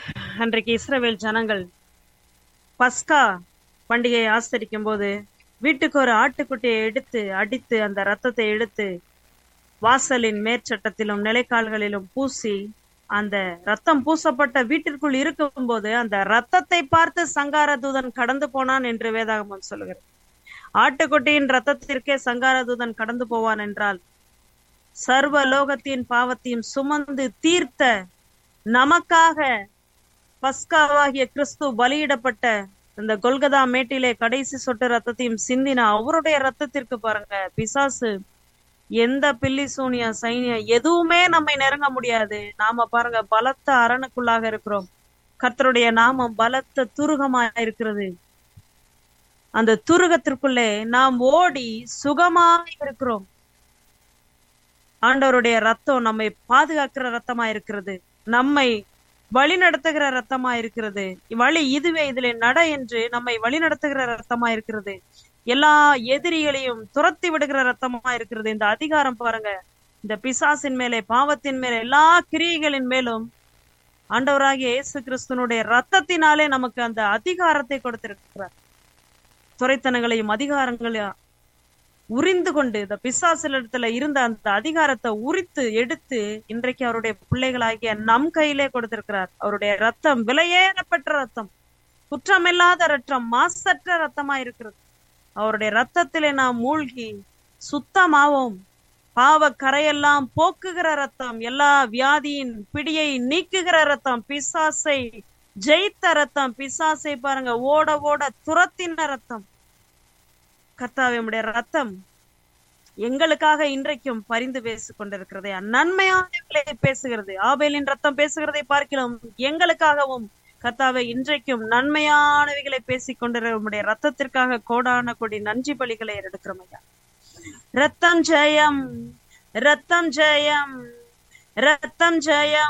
அன்றைக்கு இஸ்ரவேல் ஜனங்கள் பஸ்கா பண்டிகையை ஆசரிக்கும் போது வீட்டுக்கு ஒரு ஆட்டுக்குட்டியை எடுத்து அடித்து அந்த ரத்தத்தை எடுத்து வாசலின் மேற்சட்டத்திலும் நிலைக்கால்களிலும் பூசி அந்த ரத்தம் பூசப்பட்ட வீட்டிற்குள் இருக்கும்போது அந்த ரத்தத்தை பார்த்து சங்கார தூதன் கடந்து போனான் என்று வேதாகமம் சொல்லுகிறது ஆட்டுக்குட்டியின் ரத்தத்திற்கே சங்கார தூதன் கடந்து போவான் என்றால் சர்வ லோகத்தின் பாவத்தையும் சுமந்து தீர்த்த நமக்காக பஸ்காவாகிய கிறிஸ்து பலியிடப்பட்ட இந்த கொல்கதா மேட்டிலே கடைசி சொட்டு ரத்தத்தையும் சிந்தின அவருடைய ரத்தத்திற்கு பாருங்க பிசாசு எந்த பில்லி சூனியா சைனியா எதுவுமே நம்மை நெருங்க முடியாது நாம பாருங்க பலத்த அரணுக்குள்ளாக இருக்கிறோம் கர்த்தருடைய நாமம் பலத்த துருகமா இருக்கிறது அந்த துருகத்திற்குள்ளே நாம் ஓடி சுகமாய் இருக்கிறோம் ஆண்டவருடைய ரத்தம் நம்மை பாதுகாக்கிற ரத்தமா இருக்கிறது நம்மை வழி நடத்துகிற ரத்தமா இருக்கிறது வழி இதுவே இதிலே நட என்று நம்மை வழி நடத்துகிற ரத்தமா இருக்கிறது எல்லா எதிரிகளையும் துரத்தி விடுகிற ரத்தமா இருக்கிறது இந்த அதிகாரம் பாருங்க இந்த பிசாசின் மேலே பாவத்தின் மேலே எல்லா கிரியைகளின் மேலும் ஆண்டவராகிய இயேசு கிறிஸ்துனுடைய ரத்தத்தினாலே நமக்கு அந்த அதிகாரத்தை கொடுத்திருக்கிறார் துறைத்தனங்களையும் அதிகாரங்களையும் உரிந்து கொண்டு இந்த பிசாசிலிடத்துல இருந்த அந்த அதிகாரத்தை உரித்து எடுத்து இன்றைக்கு அவருடைய பிள்ளைகளாகிய நம் கையிலே கொடுத்திருக்கிறார் அவருடைய ரத்தம் விலையேறப்பட்ட ரத்தம் குற்றமில்லாத ரத்தம் மாசற்ற ரத்தமா இருக்கிறது அவருடைய ரத்தத்திலே நாம் மூழ்கி சுத்தமாவோம் பாவ கரையெல்லாம் போக்குகிற ரத்தம் எல்லா வியாதியின் பிடியை நீக்குகிற ரத்தம் பிசாசை ஜெயித்த ரத்தம் பிசாசை பாருங்க ஓட ஓட துரத்தின ரத்தம் கர்த்தாவே உம்முடைய ரத்தம் எங்களுக்காக இன்றைக்கும் பரிந்து பேசிக் கொண்டிருக்கிறது நன்மையானவர்களை பேசுகிறது ஆபேலின் ரத்தம் பேசுகிறதை பார்க்கிறோம் எங்களுக்காகவும் கர்த்தாவே இன்றைக்கும் நன்மையானவைகளை பேசிக் கொண்டிருக்கிற உம்முடைய ரத்தத்திற்காக கோடான கொடி நன்றி பலிகளை எடுக்கிறோம் ஐயா ரத்தம் ஜெயம் ரத்தம் ஜெயம் ரத்தம் ஜெயம்